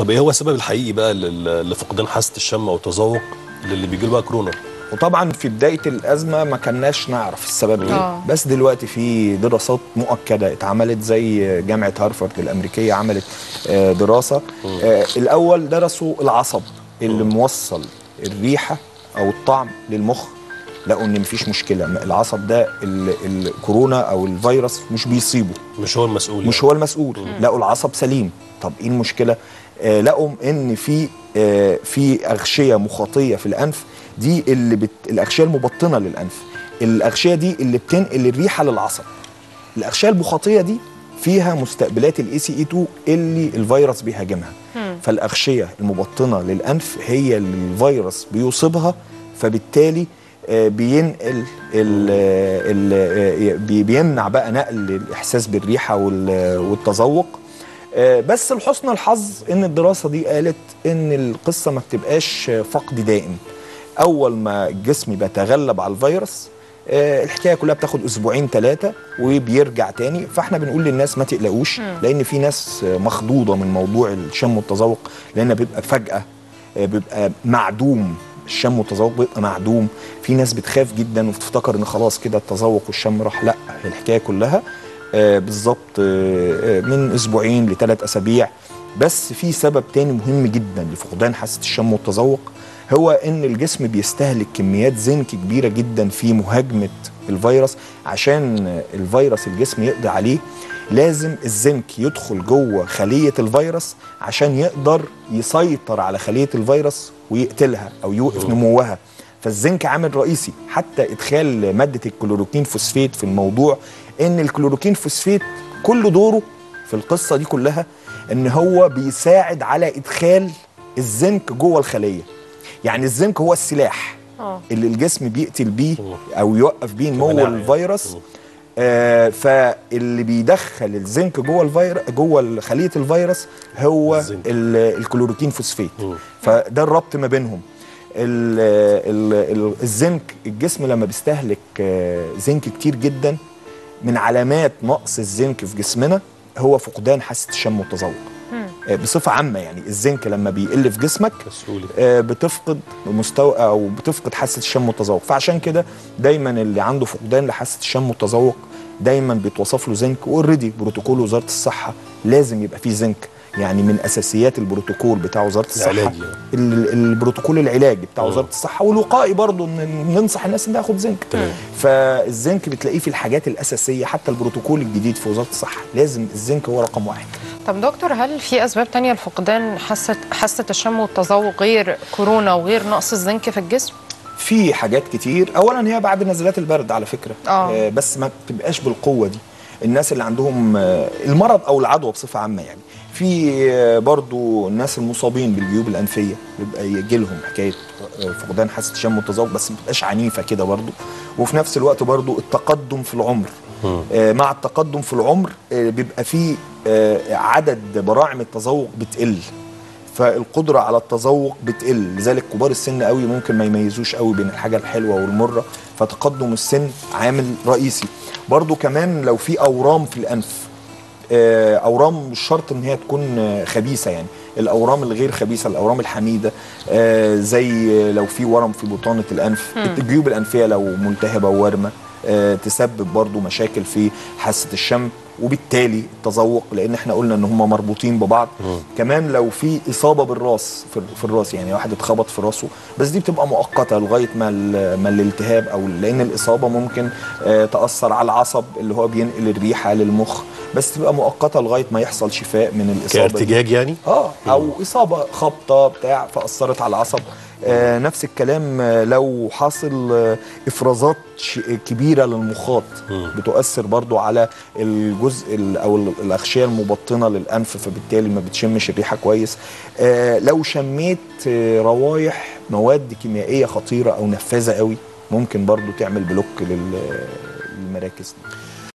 طب ايه هو السبب الحقيقي بقى لل- لفقدان حاسه الشم او التذوق للي بيجي له بقى كورونا وطبعا في بدايه الازمه ما كناش نعرف السبب ايه آه. بس دلوقتي في دراسات مؤكده اتعملت زي جامعه هارفارد الامريكيه عملت آه، دراسه آه، الاول درسوا العصب اللي موصل الريحه او الطعم للمخ لقوا ان مفيش مشكله العصب ده ال- الكورونا او الفيروس مش بيصيبه مش هو المسؤول مش هو المسؤول لقوا العصب سليم طب ايه المشكله آه لقوا ان في آه في اغشيه مخاطيه في الانف دي اللي بت... الاغشيه المبطنه للانف الاغشيه دي اللي بتنقل الريحه للعصب الاغشيه المخاطيه دي فيها مستقبلات الاي سي اي 2 اللي الفيروس بيهاجمها فالاغشيه المبطنه للانف هي اللي الفيروس بيصيبها فبالتالي آه، بينقل ال ال آه، بي- بيمنع بقى نقل الاحساس بالريحه وال- والتذوق آه، بس لحسن الحظ ان الدراسه دي قالت ان القصه ما بتبقاش فقد دائم اول ما الجسم بيتغلب على الفيروس آه، الحكايه كلها بتاخد اسبوعين ثلاثه وبيرجع تاني فاحنا بنقول للناس ما تقلقوش لان في ناس آه، مخضوضه من موضوع الشم والتذوق لان بيبقى فجاه آه، بيبقى معدوم الشم والتذوق بيبقى معدوم في ناس بتخاف جدا وبتفتكر ان خلاص كده التذوق والشم راح لا هي الحكايه كلها آه، بالظبط آه، آه، من اسبوعين لثلاث اسابيع بس في سبب تاني مهم جدا لفقدان حاسه الشم والتذوق هو ان الجسم بيستهلك كميات زنك كبيره جدا في مهاجمه الفيروس عشان الفيروس الجسم يقضي عليه لازم الزنك يدخل جوه خليه الفيروس عشان يقدر يسيطر على خليه الفيروس ويقتلها او يوقف نموها فالزنك عامل رئيسي حتى ادخال ماده الكلوروكين فوسفات في الموضوع ان الكلوروكين فوسفات كل دوره في القصه دي كلها ان هو بيساعد على ادخال الزنك جوه الخليه يعني الزنك هو السلاح اه اللي الجسم بيقتل بيه او يوقف بيه نمو كمناعة يعني. الفيروس مم. آه فاللي بيدخل الزنك جوه الفيروس جوه خليه الفيروس هو الزنك. ال- الكلوروكين فوسفات مم. فده الربط ما بينهم ال ال ال الزنك الجسم لما بيستهلك آه، زنك كتير جدا من علامات نقص الزنك في جسمنا هو فقدان حاسه الشم والتذوق آه، بصفه عامه يعني الزنك لما بيقل في جسمك كسولة آه، بتفقد مستوى او بتفقد حاسه الشم والتذوق فعشان كده دايما اللي عنده فقدان لحاسه الشم والتذوق دايما بيتوصف له زنك واوريدي بروتوكول وزاره الصحه لازم يبقى فيه زنك يعني من اساسيات البروتوكول بتاع وزاره الصحه العلاجي يعني. ال- البروتوكول العلاجي بتاع مم. وزاره الصحه والوقائي برضه ان ننصح الناس انها تاخد زنك تمام. فالزنك بتلاقيه في الحاجات الاساسيه حتى البروتوكول الجديد في وزاره الصحه لازم الزنك هو رقم واحد طب دكتور هل في اسباب تانية لفقدان حاسه حاسه الشم والتذوق غير كورونا وغير نقص الزنك في الجسم؟ في حاجات كتير اولا هي بعد نزلات البرد على فكره آه. آه بس ما بتبقاش بالقوه دي الناس اللي عندهم آه المرض او العدوى بصفه عامه يعني في آه برضو الناس المصابين بالجيوب الانفيه بيبقى يجي لهم حكايه آه، فقدان حاسه الشم والتذوق بس ما بتبقاش عنيفه كده برضو وفي نفس الوقت برضو التقدم في العمر مم. آه، مع التقدم في العمر آه، بيبقى في آه، عدد براعم التذوق بتقل فالقدرة على التذوق بتقل لذلك كبار السن قوي ممكن ما يميزوش قوي بين الحاجة الحلوة والمرة فتقدم السن عامل رئيسي برضو كمان لو في أورام في الأنف آه، اورام مش شرط ان هي تكون آه، خبيثه يعني الاورام الغير خبيثه الاورام الحميده آه، زي لو في ورم في بطانه الانف الجيوب الانفيه لو ملتهبه وورمه آه، تسبب برضو مشاكل في حاسه الشم وبالتالي التذوق لان احنا قلنا ان هم مربوطين ببعض كمان لو في اصابه بالراس في, في الراس يعني واحد اتخبط في راسه بس دي بتبقى مؤقته لغايه ما ال- ما الالتهاب او لان الاصابه ممكن آه، تاثر على العصب اللي هو بينقل الريحه للمخ بس تبقى مؤقته لغايه ما يحصل شفاء من الاصابه دي. كارتجاج يعني اه او اصابه خبطه بتاع فاثرت على العصب آه نفس الكلام آه لو حاصل آه افرازات ش- كبيره للمخاط مم. بتؤثر برضو على الجزء ال- او ال- الاغشيه المبطنه للانف فبالتالي ما بتشمش الريحه كويس آه لو شميت آه روايح مواد كيميائيه خطيره او نفاذه قوي ممكن برضو تعمل بلوك لل- للمراكز دي